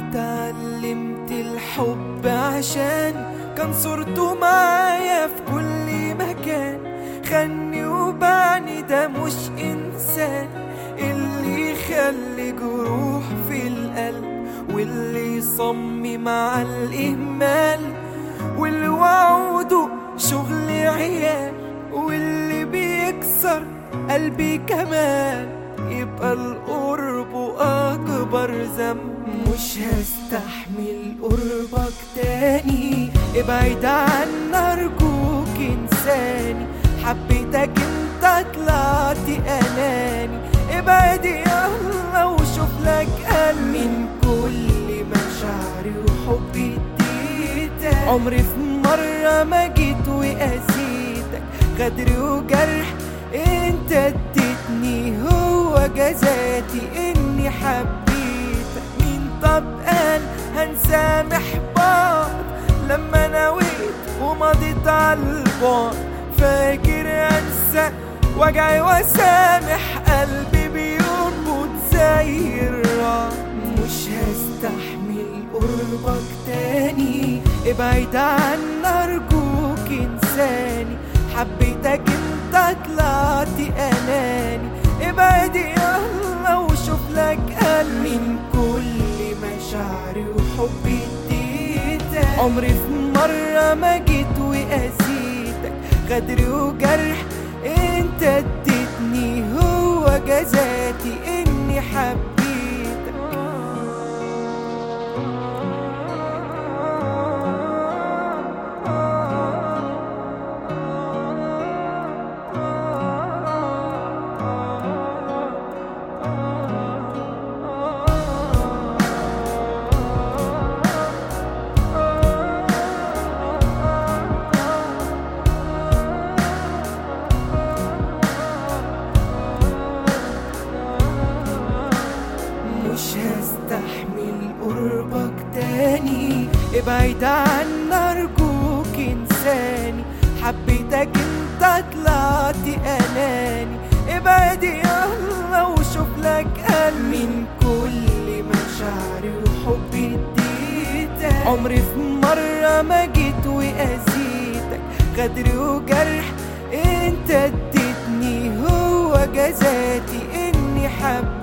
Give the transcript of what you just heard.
اتعلمت الحب عشان كان صورته معايا في كل مكان خني وبعني ده مش انسان اللي يخلي جروح في القلب واللي يصمم على الاهمال واللي وعوده شغل عيال واللي بيكسر قلبي كمان يبقى القرب أكبر ذنب مش هستحمل قربك تاني ابعد عنا أرجوك انساني حبيتك انت طلعت أناني ابعد يلا وشوف لك قلب من كل مشاعري وحبي اديتك عمري في مرة ما جيت وأذيتك غدر وجرح انت اديتني هو جزاتي اني حبيتك مين طب قال هنسامح بعض لما نويت ومضيت عالبعد فاكر انسى وجعي وسامح قلبي بينبض زي الرعد مش هستحمل قربك تاني ابعد عنا ارجوك انساني حبيتك انت طلعت اناني ابعد يلا وشوف لك قلب من كل مشاعري وحبي اديتك عمري في مرة ما جيت وأذيتك غدر وجرح انت اديتني هو جزاتي اني حبيتك مش هستحمل قربك تاني ابعد عنا ارجوك انساني حبيتك انت طلعت اناني ابعد يلا وشوف لك قلب من كل مشاعري وحبي اديتك عمري في مرة ما جيت وأذيتك غدر وجرح انت اديتني هو جزاتي اني حبيتك